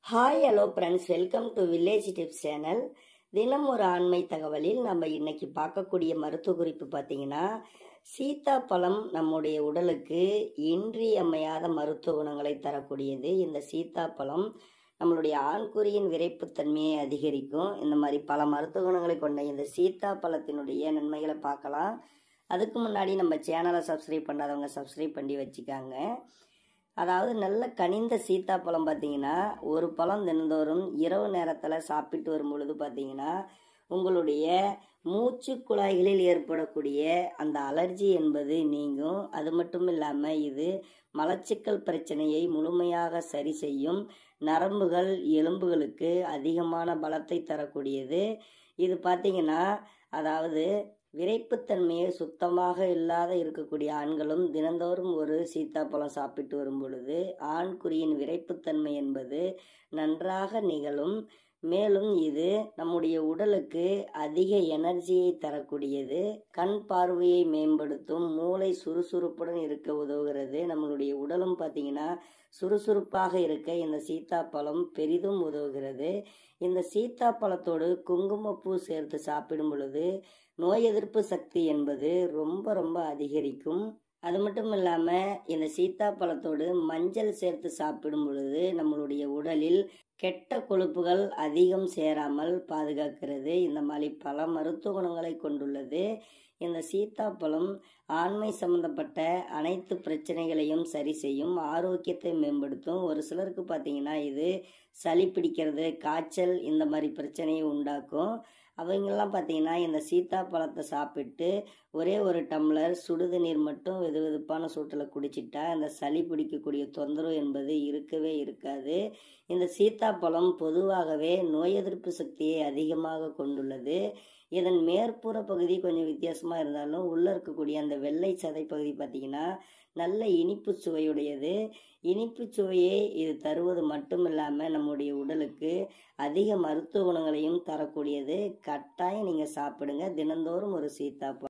hi hello friends welcome to village tips channel தினம் ஒரு ஆண்மை தகவலில் நம்ம இன்னைக்கு பார்க்கக்கூடிய மருத்துவ குறிப்பு பார்த்தீங்கன்னா சீத்தாப்பழம் நம்முடைய உடலுக்கு இன்றியமையாத மருத்துவ குணங்களை தரக்கூடியது இந்த சீத்தாப்பழம் நம்மளுடைய ஆண்குறியின் விரைப்புத்தன்மையை அதிகரிக்கும் இந்த மாதிரி பல மருத்துவ குணங்களை கொண்ட இந்த சீத்தாப்பழத்தினுடைய நன்மைகளை பார்க்கலாம் அதுக்கு முன்னாடி நம்ம சேனலை சப்ஸ்கிரைப் பண்ணாதவங்க சப்ஸ்கிரைப் பண்ணி வச்சுக்காங்க அதாவது நல்ல கனிந்த சீத்தாப்பழம் பார்த்தீங்கன்னா ஒரு பழம் தினந்தோறும் இரவு நேரத்தில் சாப்பிட்டு வரும் பொழுது பார்த்தீங்கன்னா உங்களுடைய மூச்சு குழாய்களில் ஏற்படக்கூடிய அந்த அலர்ஜி என்பது நீங்கும் அது மட்டும் இல்லாமல் இது மலச்சிக்கல் பிரச்சனையை முழுமையாக சரி செய்யும் நரம்புகள் எலும்புகளுக்கு அதிகமான பலத்தை தரக்கூடியது இது பார்த்தீங்கன்னா அதாவது விரைப்புத்தன்மையை சுத்தமாக இல்லாத இருக்கக்கூடிய ஆண்களும் தினந்தோறும் ஒரு சீத்தாப்பழம் சாப்பிட்டு வரும் பொழுது ஆண்குறியின் விரைப்புத்தன்மை என்பது நன்றாக நிகழும் மேலும் இது நம்முடைய உடலுக்கு அதிக எனர்ஜியை தரக்கூடியது கண் பார்வையை மேம்படுத்தும் மூளை சுறுசுறுப்புடன் இருக்க உதவுகிறது நம்மளுடைய உடலும் பார்த்தீங்கன்னா சுறுசுறுப்பாக இருக்க இந்த சீத்தாப்பழம் பெரிதும் உதவுகிறது இந்த சீத்தாப்பழத்தோடு குங்குமப்பூ சேர்த்து சாப்பிடும் பொழுது நோய் எதிர்ப்பு சக்தி என்பது ரொம்ப ரொம்ப அதிகரிக்கும் அது மட்டும் இல்லாமல் இந்த சீத்தாப்பழத்தோடு மஞ்சள் சேர்த்து சாப்பிடும் பொழுது நம்மளுடைய உடலில் கெட்ட கொழுப்புகள் அதிகம் சேராமல் பாதுகாக்கிறது இந்த மாதிரி பல மருத்துவ குணங்களை கொண்டுள்ளது இந்த சீத்தாப்பழம் ஆண்மை சம்பந்தப்பட்ட அனைத்து பிரச்சனைகளையும் சரி செய்யும் ஆரோக்கியத்தை மேம்படுத்தும் ஒரு சிலருக்கு பார்த்தீங்கன்னா இது சளி பிடிக்கிறது காய்ச்சல் இந்த மாதிரி பிரச்சனையை உண்டாக்கும் அவங்கெல்லாம் பார்த்தீங்கன்னா இந்த சீத்தாப்பழத்தை சாப்பிட்டு ஒரே ஒரு டம்ளர் சுடுத நீர் மட்டும் வெது வெதுப்பான சூட்டில் குடிச்சிட்டா இந்த சளி பிடிக்கக்கூடிய தொந்தரவு என்பது இருக்கவே இருக்காது இந்த சீத்தாப்பழம் பொதுவாகவே நோய் எதிர்ப்பு சக்தியை அதிகமாக கொண்டுள்ளது இதன் மேற்புற பகுதி கொஞ்சம் வித்தியாசமாக இருந்தாலும் உள்ளே இருக்கக்கூடிய அந்த வெள்ளை சதை பகுதி பார்த்திங்கன்னா நல்ல இனிப்பு சுவையுடையது இனிப்பு சுவையை இது தருவது மட்டும் இல்லாமல் நம்முடைய உடலுக்கு அதிக மருத்துவ குணங்களையும் தரக்கூடியது கட்டாயம் நீங்கள் சாப்பிடுங்க தினந்தோறும் ஒரு சீத்தாப்பழம்